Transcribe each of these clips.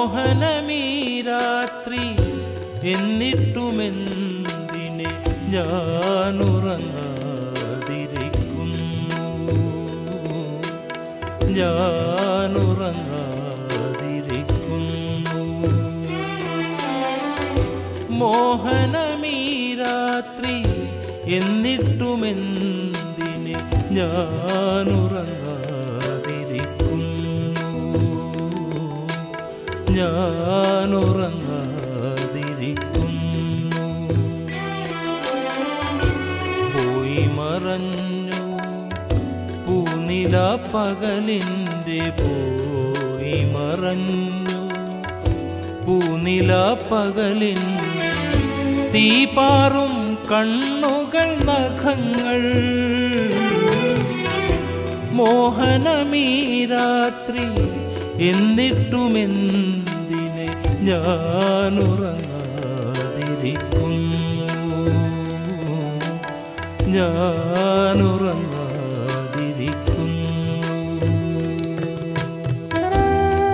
മോഹനമീ രാത്രി എന്നിട്ടുമെന്തിനെ ഞാനുറങ്ങാതിരിക്കുന്നു ഞാനുറങ്ങാതിരിക്കുന്നു മോഹനമീ രാത്രി എന്നിട്ടുമെന്തിനെ ഞാനുറങ്ങാതിരിക്കുന്നു ഞാനുറങ്ങാതിരിക്കുന്നു പോയി മറഞ്ഞു പൂനില പകലിൻ്റെ പോയി മറഞ്ഞു പൂനില പകലിൻ്റെ തീപാറും കണ്ണുകൾ നഖങ്ങൾ മോഹനമീ രാത്രി എന്നിട്ടുമെന്തിനെ ഞാനുറങ്ങാതിരിക്കുന്നു ഞാനുറങ്ങാതിരിക്കുന്നു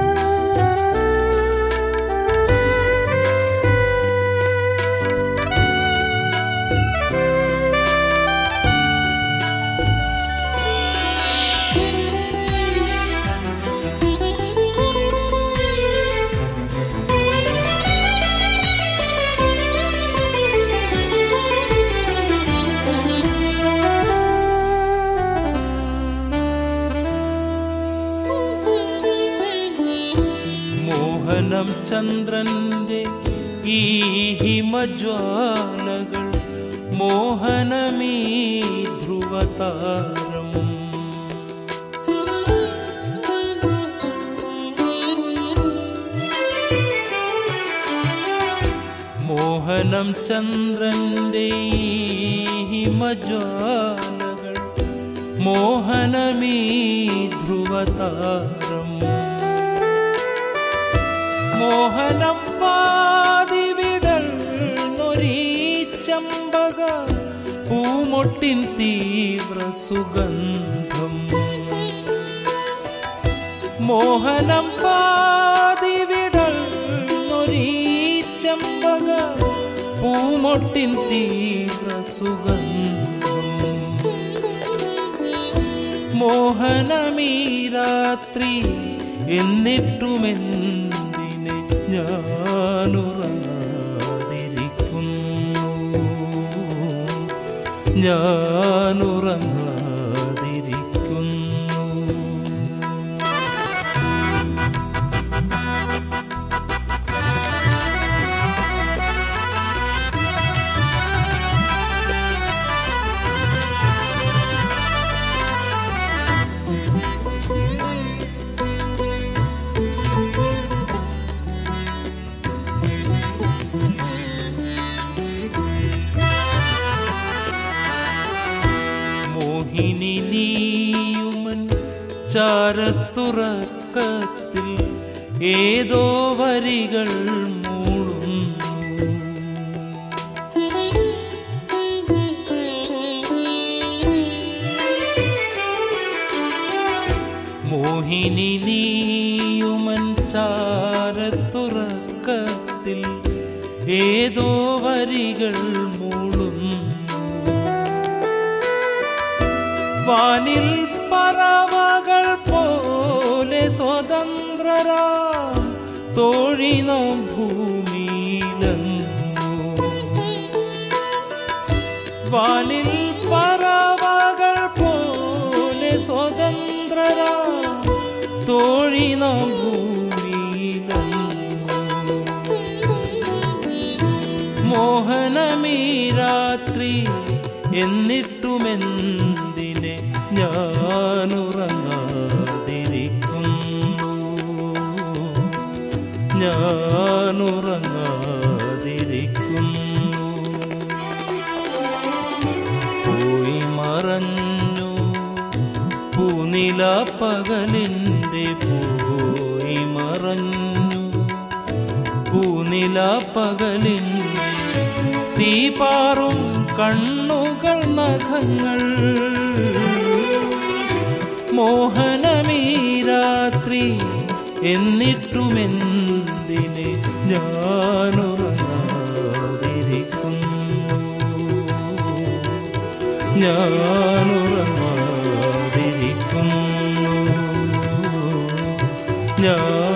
മോഹനം ചന്ദ്രന്റെ ഈ ഹിമജ്വാലകൾ മോഹനമീ ധ്രുവതാരം മോഹനം ചന്ദ്രന്റെ ഈ ഹിമജ്വാലകൾ മോഹനമീ ധ്രുവതാരം മോഹനം പാതിവിടൽ നൊരീ ചമ്പക പൂമൊട്ടിൻ തീവ്ര സുഗന്ധം മോഹനം പാതിവിടൽ നൊരീ ചമ്പക പൂമൊട്ടിൻ തീവ്ര സുഗന്ധം മോഹനമീ രാത്രി എന്നിട്ടുമെന്തിനെ ഞാനുറങ്ങാതിരിക്കുന്നു ഞാനുറങ്ങാതിരിക്കുന്നു മോഹിനി നീയുമൻ ചാരത്തുറക്കത്തിൽ ഏതോ വരികൾ മൂളുന്നു മോഹിനി നീയുമൻ ചാരത്തുറക്കത്തിൽ ഏതോ വരികൾ മൂളുന്നു വാനിൽ പറവകൾ പോലെ സ്വതന്ത്രരാ തോഴിന ഭൂമിയിലെങ്ങോ വാനിൽ പറവകൾ പോലെ സ്വതന്ത്രരാ തോഴിന ഭൂമിയിലെങ്ങോ മോഹനമീ രാത്രി എന്നിട്ടുമെന്തിനെ ഞാനുറങ്ങാതിരിക്കുന്നു ഞാനുറങ്ങാതിരിക്കുന്നു പോയി മറഞ്ഞു പൂനില പകലിൻ്റെ പോയി മറഞ്ഞു പൂനില പകലിൻ്റെ തീപാറും കണ്ണുകൾ നഖങ്ങൾ മോഹനമീ രാത്രി എന്നിട്ടുമെന്തിനെ എന്തിനെ ഞാനുറങ്ങാതിരിക്കുന്നു ഞാനുറങ്ങാതിരിക്കുന്നു ഞാൻ